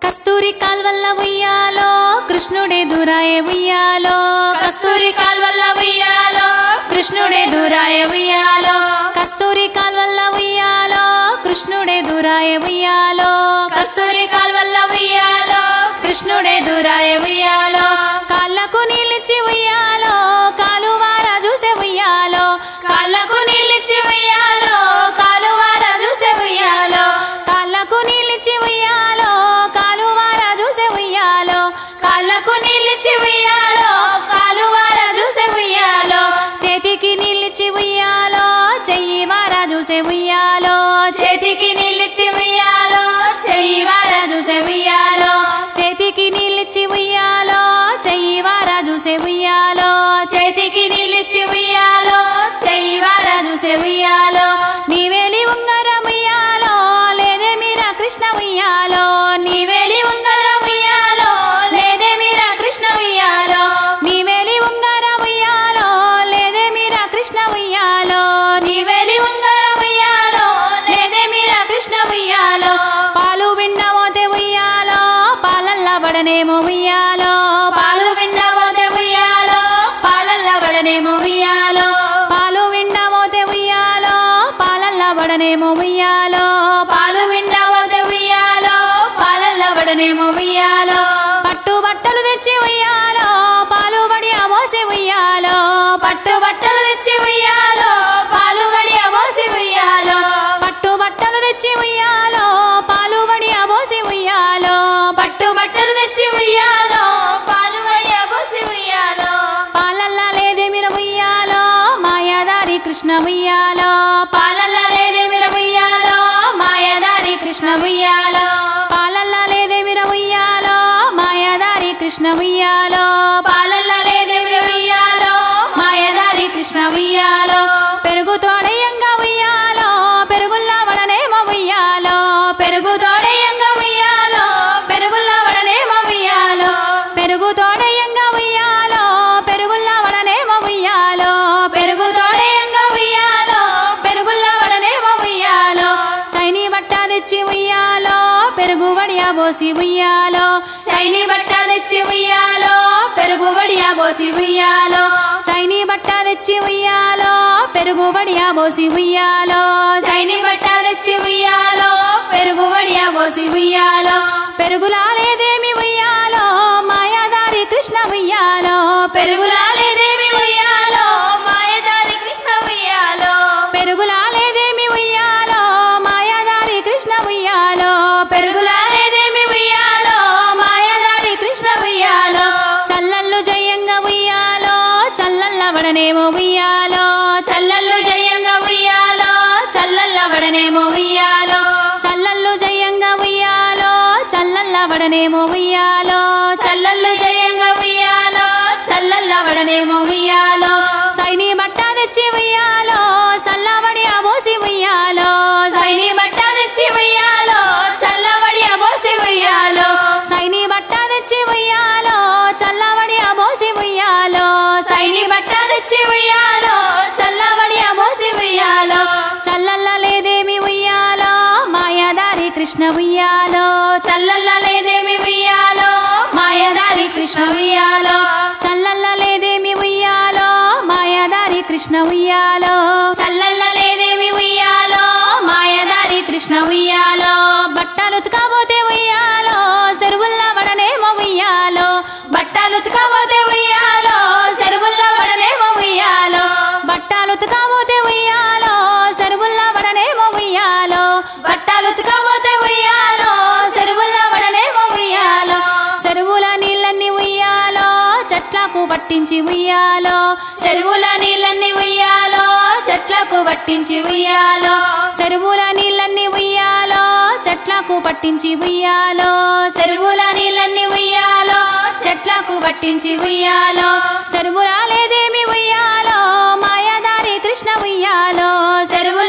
కస్తూరి కాల్వల్ల ఉయ్యాలో కృష్ణుడే దురాయ ఉయ్యాలో కస్తూరి కాల్వల్ల ఉయ్యాలో కృష్ణుడే దూరాయ ఉయ్యాలో కస్తూరి కాల్వల్ల ఉయ్యాలో కృష్ణుడే దురాయ ఉయ్యాలో కస్తూరి కాల్వల్ల ఉయ్యాలో కృష్ణుడే దూరాయ ఉయ్యాలో కాళ్ళకు నీళ్ళిచ్చి ఉయ్యాలో కాలువార చూసే ఉయ్యాలో కాళ్ళకు నీళ్ళిచ్చి ఉయ్యాలో కాలువార చూసే ఉయ్యాలో కాళ్ళకు నీళ్ళిచ్చి ఉయ్యాలో కాలువార చూసే ఉయ్యాలో కాళ్ళకు నీళ్ళిచ్చి ఉయ్యాలో కాలువార చూసే ఉయ్యాలో చేతికి నీళ్ళిచ్చి ఉయ్యాలో చెయ్యి వార చూసే ఉయ్యాలో చేతికి నీళ్ళిచ్చి ఉయ్యాలో చెయ్యి వార చూసే ఉయ్యాలో చేతికి నీళ్ళిచ్చి ఉయ్యాలో చెయ్యి వార చూసే ఉయ్యాలో చేతికి నీళ్ళిచ్చి ఉయ్యాలో చెయ్యి వార చూసే ఉయ్యాలో నీవేలి ఉంగరం ఉయ్యాలో లేదే మీరా కృష్ణ ఉయ్యాలో నీవేలి ఉంగరం ఉయ్యాలో లేదే మీరా కృష్ణ ఉయ్యాలో నీవేలి ఉంగరం ఉయ్యాలో లేదే మీరా కృష్ణ ఉయ్యాలో నీవేలి ఉంగరం ఉయ్యాలో లేదే మీరా కృష్ణ ఉయ్యాలో పాలు విండమోతే ఉయ్యాలో పాలల్ల బడనేమో ఉయ్యాలో పాలు విండబోతే ఉయ్యాలో పాలల్ల పడనేమో ఉయ్యాలో పాలు విండమోతే ఉయ్యాలో పాలల్ల బడనేమో ఉయ్యాలో పాలు విండబోతే ఉయ్యాలో పాలల్ల పడనేమో ఉయ్యాలో పట్టు బట్టలు తెచ్చి ఉయ్యాలో పాలు బడి అమోసి ఉయ్యాలో పట్టు బట్టలు తెచ్చి ఉయ్యాలో పాలు వడి అబోసి ఉయ్యాలో పట్టు బట్టలు తెచ్చి ఉయ్యాలో పాలు బడి అమోసి ఉయ్యాలో పట్టు బట్టలు తెచ్చి ఉయ్యాలో పాలు వడి అబోసి ఉయ్యాలో పాలల్లా లేదే మీరు ఉయ్యాలో మాయాదారి కృష్ణ ఉయ్యాలో పాలల్ల లేదే మిర ఉయ్యాలో మాయదారి కృష్ణ ఉయ్యాలో పాలల్లా లేదే మీరు ఉయ్యాలో మాయాదారి కృష్ణ ఉయ్యాలో పాలల్ల లేదే మిర ఉయ్యాలో మాయదారి కృష్ణ ఉయ్యాలో పెరుగు తోడయంగా ఉయ్యాలో పెరుగుల్లా వడనేమో ఉయ్యాలో పెరుగు తోడయంగా ఉయ్యాలో పెరుగుల్ల వడనేమో ఉయ్యాలో పెరుగు తోడయంగా ఉయ్యాలో పెరుగుల్లా వడనేమో ఉయ్యాలో పెరుగు తోడయంగా ఉయ్యాలో పెరుగుల్ల వడనేమో ఉయ్యాలో చైనీ బట్ట తెచ్చి ఉయ్యాలో పెరుగు వడియా పోసి ఉయ్యాలో చైనీ బట్ట తెచ్చి ఉయ్యాలో పెరుగు వడియా పోసి ఉయ్యాలో చైనీ బట్ట తెచ్చి ఉయ్యాలో పెరుగు వడియా పోసి ఉయ్యాలో చైనీ బట్ట తెచ్చి ఉయ్యాలో పెరుగు వడియా పోసి ఉయ్యాలో పెరుగులా లేదేమి ఉయ్యాలో మాయాదారి కృష్ణ ఉయ్యాలో పెరుగులా లేదేమి ఉయ్యాలో మాయదారి కృష్ణ ఉయ్యాలో పెరుగులా లేదేమి ఉయ్యాలో మాయాదారి కృష్ణ ఉయ్యాలో పెరుగులా లేదేమి ఉయ్యాలో మాయదారి కృష్ణ ఉయ్యాలో చల్లల్లు జయంగా ఉయ్యాలో చల్లల్ల వడనేమో ఉయ్యాలో చల్లల్లు జయంగా ఉయ్యాలో చల్లల్ల వడనేమో ఉయ్యాలో చల్లల్లు జయంగా ఉయ్యాలో చల్లల్ల వడనేమో ఉయ్యాలో చల్లల్లు జయంగా ఉయ్యాలో చల్లల్ల వడనేమో ఉయ్యాలో సైని బట్ట తెచ్చి ఉయ్యాలో సల్లవడి అబోసి ఉయ్యాలో సైని బట్ట తెచ్చి ఉయ్యాలో చల్లవడి అబోసి ఉయ్యాలో సైని బట్ట తెచ్చి ఉయ్యాలో చల్లవడి అబోసి ఉయ్యాలో సైని బట్ట తెచ్చి ఉయ్యాలో చల్లవడి అబోసి ఉయ్యాలో చల్లల్ల లేదేమి ఉయ్యాలో మాయాదారి కృష్ణ ఉయ్యాలో చల్లల్ల లేదేమి ఉయ్యాలో మాయదారి కృష్ణ ఉయ్యాలో చల్లల్ల లేదేమి ఉయ్యాలో మాయాదారి కృష్ణ ఉయ్యాలో చల్లల్ల లేదేమి ఉయ్యాలో మాయదారి కృష్ణ ఉయ్యాలో బట్టలు ఉతకపోతే ఉయ్యాలో చెరువుల్లా వడనేమో ఉయ్యాలో బట్టలు ఉతకపోతే ఉయ్యాలో చెరువుల్లో వడనేమో ఉయ్యాలో బట్టలు ఉతకపోతే ఉయ్యాలో చెరువుల్లా వడనేమో ఉయ్యాలో బట్టలు ఉతకపోతే ఉయ్యాలో చెరువుల్లో వడనేమో ఉయ్యాలో చెరువుల నీళ్ళన్ని ఉయ్యాలో చెట్లకు పట్టించి ఉయ్యాలో చెరువుల నీళ్ళన్ని ఉయ్యాలో చెట్లకు పట్టించి ఉయ్యాలో చెరువుల నీళ్ళన్ని ఉయ్యాలో చెట్లకు పట్టించి ఉయ్యాలో చెరువుల నీళ్ళన్ని ఉయ్యాలో చెట్లకు పట్టించి ఉయ్యాలో చెరువుల లేదేమి ఉయ్యాలో మాయాదారి కృష్ణ ఉయ్యాలో చెరువుల